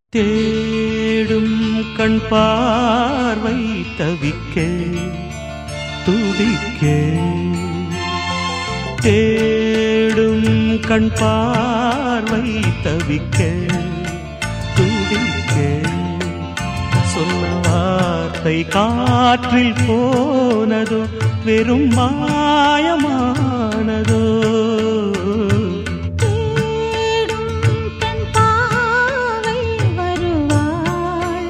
தேடும் கண் பார்வை தவிக்க துடிக்க தேடும் கண் பார்வை தவிக்க துடிக்க சொன்ன வார்த்தை காற்றில் போனதோ வெறும் மாயமானதோ தேடும் கண் பாவை வருவாள்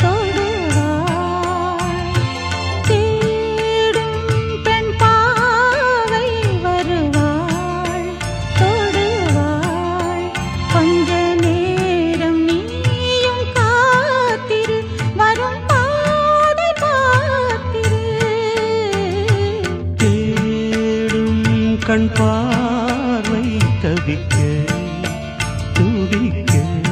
தொடுவாள் தேடும் பெண் பாவை வருவாள் தொடுவாள் கொஞ்ச நேரம் நீயும் காத்திரு வரும் பாதை பார்த்திரு தேடும் கண் பார்வை தவிக்க துடிக்க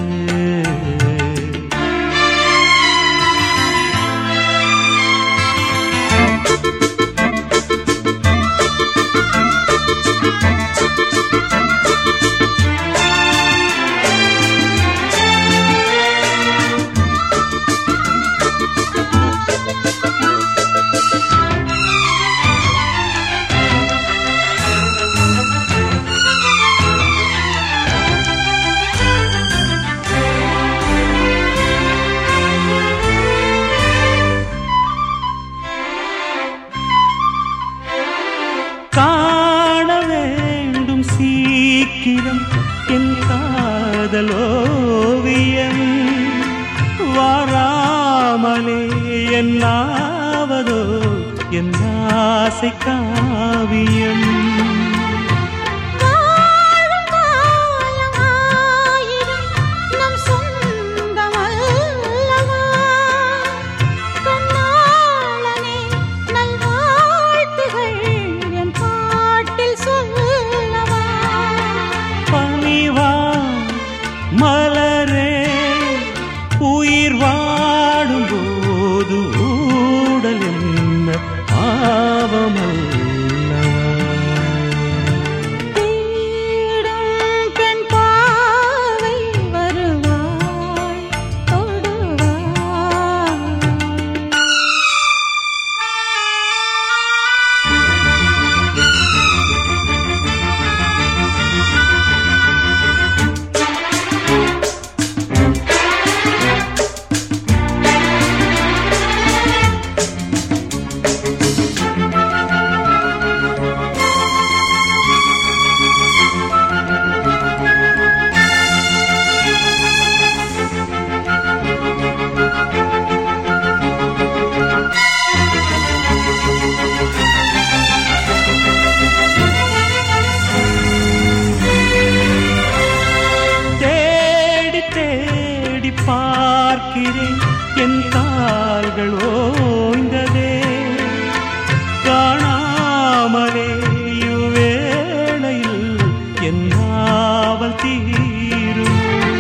காண வேண்டும் சீக்கிரம் என் காதல் ஓவியம் வாராமலே என்னாவதோ என் ஆசை காவியம் வாழும் காலம் ஆயிரம் நம் சொந்தமல்லவா கண்ணாளனே நல்வாழ்த்துகள் என் பாட்டில் சொல்லவா பணிவா மலரே உயிர் வாடும் போது ஊடல் என்ன பாவமல்லவா தேடும் பெண் பாவை வருவாள் தொடுவாள் தேடி தேடி பார்க்கிறேன் என் கால்கள் ஓய்ந்ததே காணாமலே இவ்வேளையில் என் நாவல் தீரும்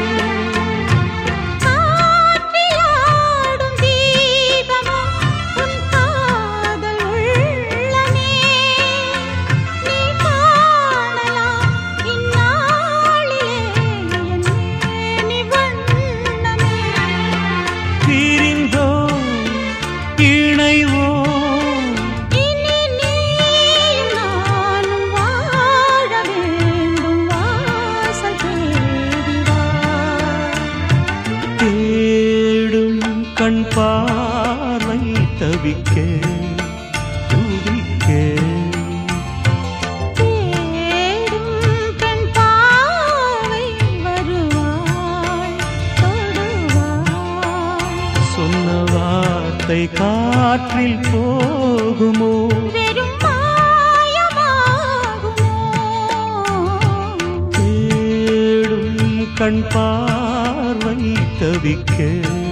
காற்றிலாடும் தீபமோ உன் காதல் உள்ளமே நீ காணலாம் இந்நாளிலே என் மேனி வண்ணமே பிரிந்தோ இணைவோ இனி நீயும் நானும் வாழ வேண்டும் வாசல் தேடி வா தேடும் கண் பார்வை தவிக்க துடிக்க தேடும் பெண் பாவை வருவாள் தொடுவாள் சொன்ன வார்த்தை காற்றில் போகுமோ வெறும் மாயமாகுமோ தேடும் கண் பார்வை தவிக்க